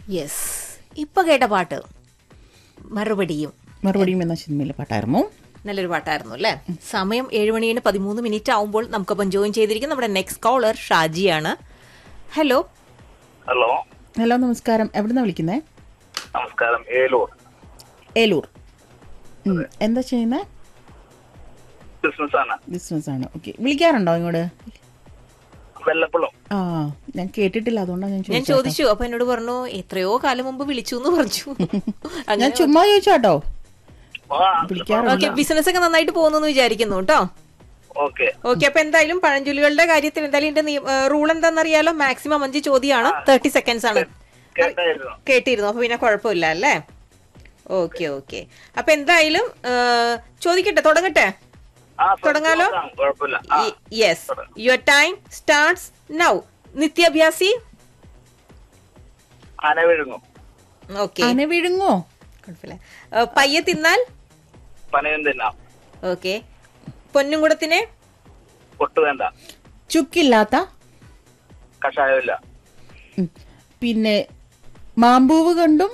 Yes ഇപ്പൊ കേട്ട പാട്ട് മറുപടിയും മറുപടിയും എന്ന സിനിമയിലെ പാട്ടായിരുന്നു നല്ലൊരു പാട്ടായിരുന്നു അല്ലേ സമയം ഏഴ് മണിന് പതിമൂന്ന് മിനിറ്റ് ആവുമ്പോൾ നമുക്കൊപ്പം ജോയിൻ ചെയ്തിരിക്കും നമ്മുടെ നെക്സ്റ്റ് കോളർ ഷാജിയാണ് ഹലോ ഹലോ ഹലോ നമസ്കാരം എവിടുന്നാ വിളിക്കുന്നേ നമസ്കാരം ഏലൂർ ഏലൂർ ഉം, എന്താ ചെയ്യുന്നേ ബിസിനസ് ആണ് ബിസിനസ് ആണ് ഓക്കെ വിളിക്കാറുണ്ടോ ഇങ്ങോട്ട് വെല്ലപ്പുള്ളം ആ ഞാൻ കേട്ടിട്ടില്ല അതുകൊണ്ടാണ് ഞാൻ ഞാൻ ചോദിച്ചത് ചോദിച്ചു അപ്പൊ എന്നോട് പറഞ്ഞു എത്രയോ കാലം മുമ്പ് വിളിച്ചു എന്ന് പറഞ്ഞു ഞാൻ അങ്ങനെ ചുമ്മാ ചോദിച്ചാട്ടോ ആ വിളിക്കാറുണ്ട് ഓക്കെ ബിസിനസ് ഒക്കെ നന്നായിട്ട് പോകുന്നു വിചാരിക്കുന്നു കേട്ടോ ഓക്കെ ഓക്കെ അപ്പൊ എന്തായാലും പഴഞ്ചൊല്ലുകളുടെ കാര്യത്തിൽ എന്തായാലും ഇതിന്റെ റൂൾ എന്താണെന്നറിയാലോ മാക്സിമം അഞ്ച് ചോദ്യമാണ് തേർട്ടി സെക്കൻഡ്സ് ആണ് കേട്ടായിരുന്നു കേട്ടിരുന്നു അപ്പൊ പിന്നെ കുഴപ്പമില്ല അല്ലേ ഓക്കെ ഓക്കെ അപ്പൊ എന്തായാലും ആ, ചോദിക്കട്ടെ തുടങ്ങട്ടെ ആ തുടങ്ങാലോ? തുടങ്ങാം, കുഴപ്പമില്ല ആ yes your time starts now നിത്യാഭ്യാസി ആന വിഴുങ്ങും ഓക്കെ ആന വിഴുങ്ങോ കുഴപ്പമില്ല ആ, പയ്യെ തിന്നാൽ പനയും തിന്നാം ഓക്കെ പൊന്നുംകുടത്തിനെ പൊട്ട് വേണ്ട ചുക്കില്ലാത്ത കഷായമില്ല ഉം. പിന്നെ മാമ്പൂവ് കണ്ടും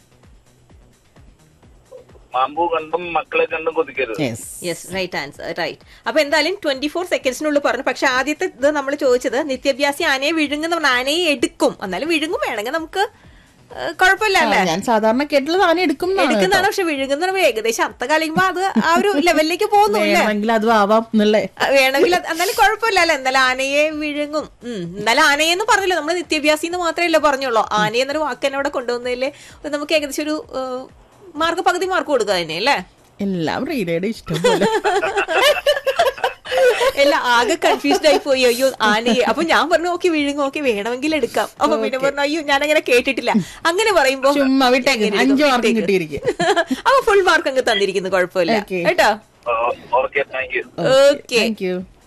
മാമ്പൂ കണ്ടും മക്കളെ കണ്ടും കൊതിക്കരുത് yes yes right answer right അപ്പൊ എന്തായാലും ട്വന്റി ഫോർ സെക്കൻഡ്സിനുള്ളിൽ പറഞ്ഞു പക്ഷെ ആദ്യത്തെ ഇത് നമ്മൾ ചോദിച്ചത് നിത്യാഭ്യാസി ആനയെ വിഴുങ്ങുന്ന പറഞ്ഞ ആനയെ എടുക്കും എന്നാലും വിഴുങ്ങും വേണമെങ്കിൽ നമുക്ക് ആ, കുഴപ്പമില്ല അല്ലേ ഞാൻ സാധാരണ കേട്ടുള്ളത് ആന എടുക്കും എന്നാണ് എടുക്കുന്നതാണ് പക്ഷെ വിഴുങ്ങുന്ന പറയുമ്പോ ഏകദേശം അർത്ഥം കലിയുമ്പോ അത് ആ ഒരു ലെവലിലേക്ക് പോകുന്നു അല്ലേ വേണമെങ്കിൽ അതും ആവാം എന്നല്ലേ ആ, വേണമെങ്കിൽ അത് എന്നാലും കുഴപ്പമില്ല അല്ലേ എന്നാലും ആനയെ വിഴുങ്ങും ഉം എന്നാലും ആനയെന്ന് പറഞ്ഞല്ലോ നമ്മൾ നിത്യാഭ്യാസി എന്ന് മാത്രമല്ലേ പറഞ്ഞുള്ളൂ ആന എന്നൊരു വാക്ക് തന്നെ അവിടെ കൊണ്ടുവന്നതില് നമുക്ക് ഏകദേശം ഒരു മാർക്ക് പകുതി മാർക്ക് കൊടുക്കുക തന്നെ അല്ലേ എല്ലാം റീനയുടെ ഇഷ്ടം പോലെ അല്ല ആകെ കൺഫ്യൂസ്ഡ് ആയി പോയി അയ്യോ ആനയെ അപ്പൊ ഞാൻ പറഞ്ഞു ഓക്കെ വിഴുങ്ങും ഓക്കെ വേണമെങ്കിൽ എടുക്കാം അപ്പൊ പിന്നെ പറഞ്ഞു അയ്യോ ഞാൻ അങ്ങനെ കേട്ടിട്ടില്ല അങ്ങനെ പറയുമ്പോ ചുമ്മാ വിട്ടേക്ക്. എങ്ങനെ അഞ്ച് എടുക്കും? മാർക്കും വിട്ടേക്ക്. കിട്ടിയിരിക്കും. അപ്പൊ ഫുൾ മാർക്ക് അങ്ങ് തന്നിരിക്കുന്നു കുഴപ്പമില്ല Okay. കേട്ടോ okay thank you okay thank U